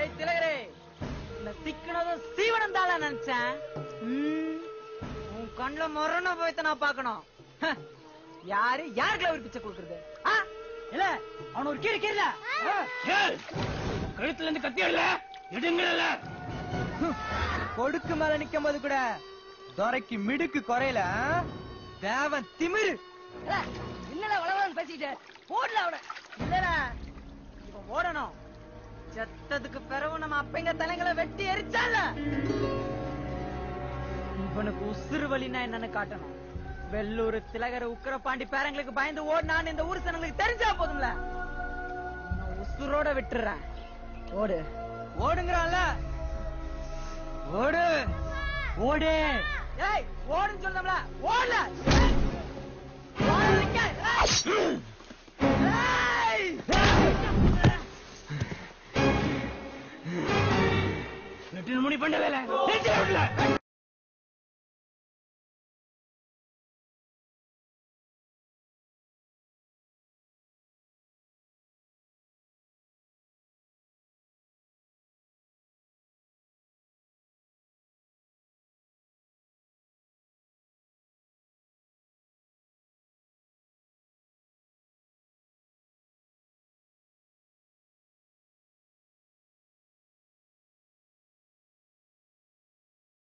ஏய் திலகரே இந்த சிக்கனதும் சீவனம் தாள நினைச்சேன் ம், உன் கண்ணுல மொரண போய்த்த நான் பாக்கணும் ஹ, யாரு யாருக்குள்ள ஒரு பிச்சை கொடுக்கறது ஆ? இல்ல அவன் ஒரு கீழே கீழ ஏய், கழுத்துல இருந்து கத்தி எடுல எடுங்கல கொடுக்கு மேல நிக்கும் போது கூட துரைக்கு மிடுக்கு குறையல ஆ? தேவன் திமிரு என்னடா வளவளன்னு பேசிட்டு போடல அவன இல்லடா இவன் ஓடணும் செத்ததுக்கு பிறகு நம்ம அப்பங்க தலைங்களை வெட்டி எரிச்சால இவனுக்கு உசுறு வலினா என்னன்னு காட்டணும் வெள்ளூர் திலகர உக்கரபாண்டி பேரங்களுக்கு பயந்து ஓடினான்னு இந்த ஊர் சனங்களுக்கு தெரிஞ்சா போதும்ல உன்னை உசுரோட விட்டுறேன் ஓடு ஓடுங்கிறான்ல ஓடு ஓடு ஏய் ஓடுன்னு சொல்றோம்ல ஓடல ஓட நிக்க. ஏய்! ஏய்! எட்டு மணி பண்ண வேலை நிறுத்தி விடல